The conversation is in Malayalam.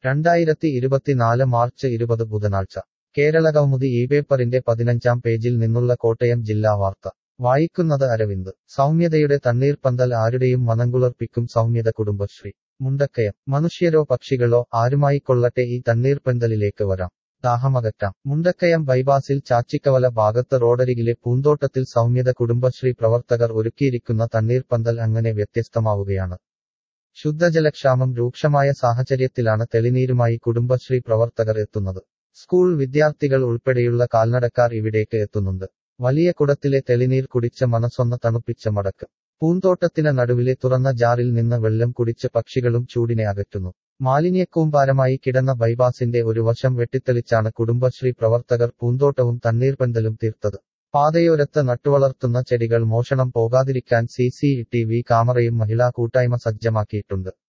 രണ്ടായിരത്തി ഇരുപത്തിനാല് മാർച്ച് ഇരുപത് ബുധനാഴ്ച കേരളകൗമുദി ഈ പേപ്പറിന്റെ പതിനഞ്ചാം പേജിൽ നിന്നുള്ള കോട്ടയം ജില്ലാ വാർത്ത വായിക്കുന്നത് അരവിന്ദ് സൗമ്യതയുടെ തണ്ണീർപ്പന്തൽ ആരുടെയും മനങ്കുളർപ്പിക്കും സൗമ്യത കുടുംബശ്രീ മുണ്ടക്കയം മനുഷ്യരോ പക്ഷികളോ ആരുമായിക്കൊള്ളട്ടെ ഈ തണ്ണീർപ്പന്തലിലേക്ക് വരാം ദാഹമകറ്റാം മുണ്ടക്കയം ബൈപാസിൽ ചാച്ചിക്കവല ഭാഗത്ത് റോഡരികിലെ പൂന്തോട്ടത്തിൽ സൗമ്യത കുടുംബശ്രീ പ്രവർത്തകർ ഒരുക്കിയിരിക്കുന്ന തണ്ണീർപ്പന്തൽ അങ്ങനെ വ്യത്യസ്തമാവുകയാണ് ശുദ്ധജലക്ഷാമം രൂക്ഷമായ സാഹചര്യത്തിലാണ് തെളിനീരുമായി കുടുംബശ്രീ പ്രവർത്തകർ എത്തുന്നത് സ്കൂൾ വിദ്യാർത്ഥികൾ ഉൾപ്പെടെയുള്ള കാൽനടക്കാർ ഇവിടേക്ക് എത്തുന്നുണ്ട് വലിയ കുടത്തിലെ തെളിനീർ കുടിച്ച മനസ്സൊന്ന് തണുപ്പിച്ച മടക്ക് പൂന്തോട്ടത്തിന് നടുവിലെ തുറന്ന ജാറിൽ നിന്ന് വെള്ളം കുടിച്ച് പക്ഷികളും ചൂടിനെ അകറ്റുന്നു മാലിന്യക്കൂമ്പാരമായി കിടന്ന ബൈപാസിന്റെ ഒരു വശം വെട്ടിത്തെളിച്ചാണ് കുടുംബശ്രീ പ്രവർത്തകർ പൂന്തോട്ടവും തണ്ണീർപ്പന്തലും തീർത്തത് പാതയോരത്ത് നട്ടുവളർത്തുന്ന ചെടികൾ മോഷണം പോകാതിരിക്കാൻ സി സി ടി വി ക്യാമറയും മഹിളാ കൂട്ടായ്മ സജ്ജമാക്കിയിട്ടുണ്ട്